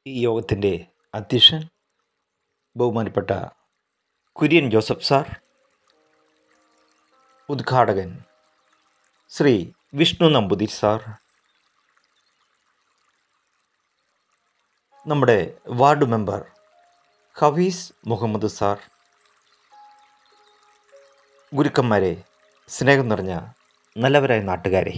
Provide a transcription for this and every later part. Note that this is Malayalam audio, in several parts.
ഈ യോഗത്തിൻ്റെ അധ്യക്ഷൻ ബഹുമാനപ്പെട്ട കുര്യൻ ജോസഫ് സാർ ഉദ്ഘാടകൻ ശ്രീ വിഷ്ണു നമ്പൂതിരി സാർ നമ്മുടെ ward member Hafeez Muhammad sir ഗുരുക്കന്മാരെ സ്നേഹം നിറഞ്ഞ നല്ലവരായ നാട്ടുകാരെ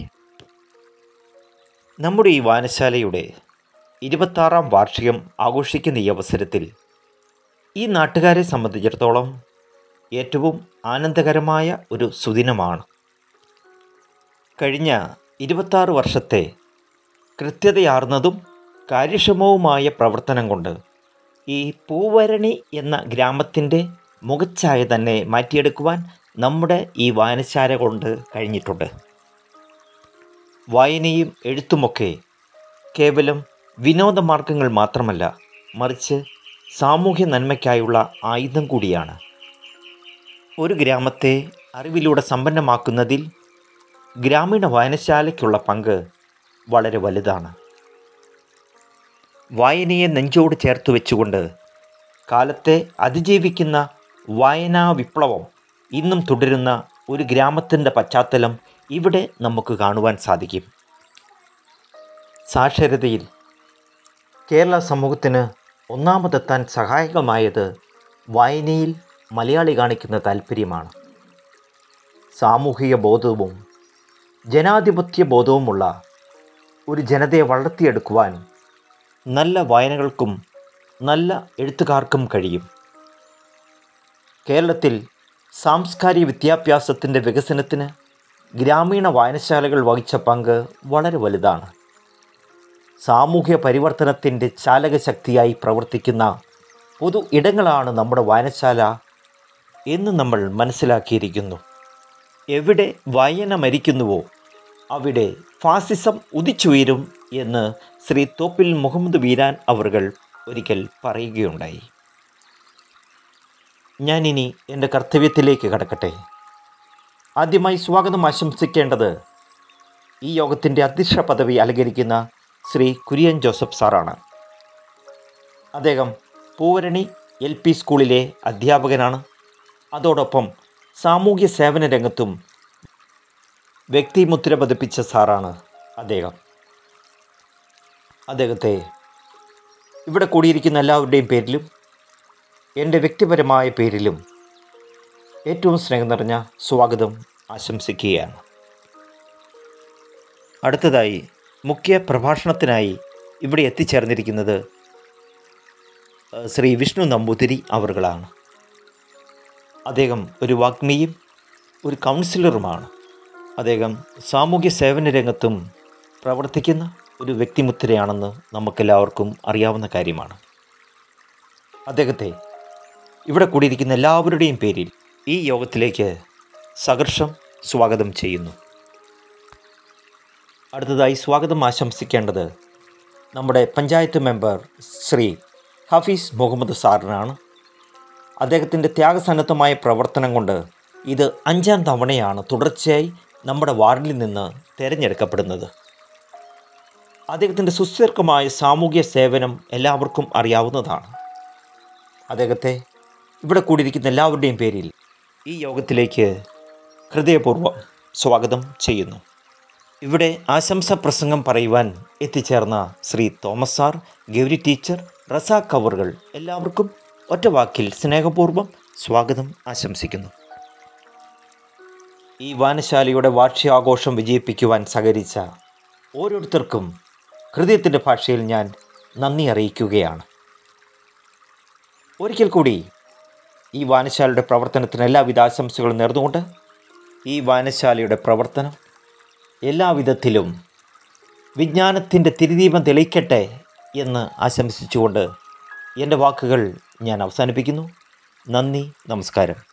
നമ്മുടെ ഈ വായനശാലയുടെ ഇരുപത്താറാം വാർഷികം ആഘോഷിക്കുന്ന ഈ അവസരത്തിൽ ഈ നാട്ടുകാരെ സംബന്ധിച്ചിടത്തോളം ഏറ്റവും ആനന്ദകരമായ ഒരു സുദിനമാണ് കഴിഞ്ഞ ഇരുപത്താറ് വർഷത്തെ കൃത്യതയാർന്നതും കാര്യക്ഷമവുമായ പ്രവർത്തനം കൊണ്ട് ഈ പൂവരണി എന്ന ഗ്രാമത്തിൻ്റെ മുഖച്ഛായ തന്നെ മാറ്റിയെടുക്കുവാൻ നമ്മുടെ ഈ വായനശാല കൊണ്ട് കഴിഞ്ഞിട്ടുണ്ട് വായനയും എഴുത്തുമൊക്കെ കേവലം വിനോദമാർഗങ്ങൾ മാത്രമല്ല മറിച്ച് സാമൂഹ്യ നന്മയ്ക്കായുള്ള ആയുധം കൂടിയാണ് ഒരു ഗ്രാമത്തെ അറിവിലൂടെ സമ്പന്നമാക്കുന്നതിൽ ഗ്രാമീണ വായനശാലയ്ക്കുള്ള പങ്ക് വളരെ വലുതാണ് വായനയെ നെഞ്ചോട് ചേർത്ത് വെച്ചുകൊണ്ട് കാലത്തെ അതിജീവിക്കുന്ന വായനാ വിപ്ലവം ഇന്നും തുടരുന്ന ഒരു ഗ്രാമത്തിൻ്റെ പശ്ചാത്തലം ഇവിടെ നമുക്ക് കാണുവാൻ സാധിക്കും സാക്ഷരതയിൽ കേരള സമൂഹത്തിന് ഒന്നാമതെത്താൻ സഹായകമായത് വായനയിൽ മലയാളി കാണിക്കുന്ന താല്പര്യമാണ് സാമൂഹിക ബോധവും ജനാധിപത്യ ബോധവുമുള്ള ഒരു ജനതയെ വളർത്തിയെടുക്കുവാൻ നല്ല വായനകൾക്കും നല്ല എഴുത്തുകാർക്കും കഴിയും കേരളത്തിൽ സാംസ്കാരിക വിദ്യാഭ്യാസത്തിൻ്റെ വികസനത്തിന് ഗ്രാമീണ വായനശാലകൾ വഹിച്ച പങ്ക് വളരെ വലുതാണ് സാമൂഹ്യ പരിവർത്തനത്തിൻ്റെ ചാലകശക്തിയായി പ്രവർത്തിക്കുന്ന പൊതു ഇടങ്ങളാണ് നമ്മുടെ വായനശാല എന്ന് നമ്മൾ മനസ്സിലാക്കിയിരിക്കുന്നു എവിടെ വായന മരിക്കുന്നുവോ അവിടെ ഫാസിസം ഉദിച്ചുയരും എന്ന് ശ്രീ തോപ്പിൽ മുഹമ്മദ് വീരാൻ അവർകൾ ഒരിക്കൽ പറയുകയുണ്ടായി ഞാനിനി എൻ്റെ കർത്തവ്യത്തിലേക്ക് കടക്കട്ടെ ആദ്യമായി സ്വാഗതം ആശംസിക്കേണ്ടത് ഈ യോഗത്തിൻ്റെ അധ്യക്ഷ പദവി അലങ്കരിക്കുന്ന ശ്രീ കുര്യൻ ജോസഫ് സാറാണ് അദ്ദേഹം പൂവരണി എൽ പി സ്കൂളിലെ അധ്യാപകനാണ് അതോടൊപ്പം സാമൂഹ്യ സേവന രംഗത്തും വ്യക്തിമുദ്ര പതിപ്പിച്ച സാറാണ് അദ്ദേഹം അദ്ദേഹത്തെ ഇവിടെ കൂടിയിരിക്കുന്ന എല്ലാവരുടെയും പേരിലും എൻ്റെ വ്യക്തിപരമായ പേരിലും ഏറ്റവും സ്നേഹം നിറഞ്ഞ സ്വാഗതം ആശംസിക്കുകയാണ് അടുത്തതായി മുഖ്യ പ്രഭാഷണത്തിനായി ഇവിടെ എത്തിച്ചേർന്നിരിക്കുന്നത് ഏഹ്, ശ്രീ വിഷ്ണു നമ്പൂതിരി അവർകളാണ് അദ്ദേഹം ഒരു വാഗ്മിയും ഒരു കൗൺസിലറുമാണ് അദ്ദേഹം സാമൂഹ്യ സേവന രംഗത്തും പ്രവർത്തിക്കുന്ന ഒരു വ്യക്തിമുദ്രയാണെന്ന് നമുക്കെല്ലാവർക്കും അറിയാവുന്ന കാര്യമാണ് അദ്ദേഹത്തെ ഇവിടെ കൂടിയിരിക്കുന്ന എല്ലാവരുടെയും പേരിൽ ഈ യോഗത്തിലേക്ക് സഹർഷം സ്വാഗതം ചെയ്യുന്നു അടുത്തതായി സ്വാഗതം ആശംസിക്കേണ്ടത് നമ്മുടെ പഞ്ചായത്ത് മെമ്പർ ശ്രീ ഹഫീസ് മുഹമ്മദ് സാറിനാണ് അദ്ദേഹത്തിൻ്റെ ത്യാഗസന്നദ്ധമായ പ്രവർത്തനം കൊണ്ട് ഇത് അഞ്ചാം തവണയാണ് തുടർച്ചയായി നമ്മുടെ വാർഡിൽ നിന്ന് തിരഞ്ഞെടുക്കപ്പെടുന്നത് അദ്ദേഹത്തിൻ്റെ സുസ്ഥിരമായ സാമൂഹ്യ സേവനം എല്ലാവർക്കും അറിയാവുന്നതാണ് അദ്ദേഹത്തെ ഇവിടെ കൂടിയിരിക്കുന്ന എല്ലാവരുടെയും പേരിൽ ഈ യോഗത്തിലേക്ക് ഹൃദയപൂർവ്വം സ്വാഗതം ചെയ്യുന്നു ഇവിടെ ആശംസ പ്രസംഗം പറയുവാൻ എത്തിച്ചേർന്ന ശ്രീ തോമസ് സാർ ഗൗരി ടീച്ചർ റസാഖ് കവറുകൾ എല്ലാവർക്കും ഒറ്റ വാക്കിൽ സ്നേഹപൂർവ്വം സ്വാഗതം ആശംസിക്കുന്നു ഈ വായനശാലയുടെ വാർഷികാഘോഷം വിജയിപ്പിക്കുവാൻ സഹകരിച്ച ഓരോരുത്തർക്കും ഹൃദയത്തിൻ്റെ ഭാഷയിൽ ഞാൻ നന്ദി അറിയിക്കുകയാണ് ഒരിക്കൽ കൂടി ഈ വായനശാലയുടെ പ്രവർത്തനത്തിന് എല്ലാവിധ ആശംസകളും നേർന്നുകൊണ്ട് ഈ വായനശാലയുടെ പ്രവർത്തനം എല്ലാവിധത്തിലും വിജ്ഞാനത്തിൻ്റെ തിരുദീപം തെളിയിക്കട്ടെ എന്ന് ആശംസിച്ചുകൊണ്ട് എൻ്റെ വാക്കുകൾ ഞാൻ അവസാനിപ്പിക്കുന്നു നന്ദി നമസ്കാരം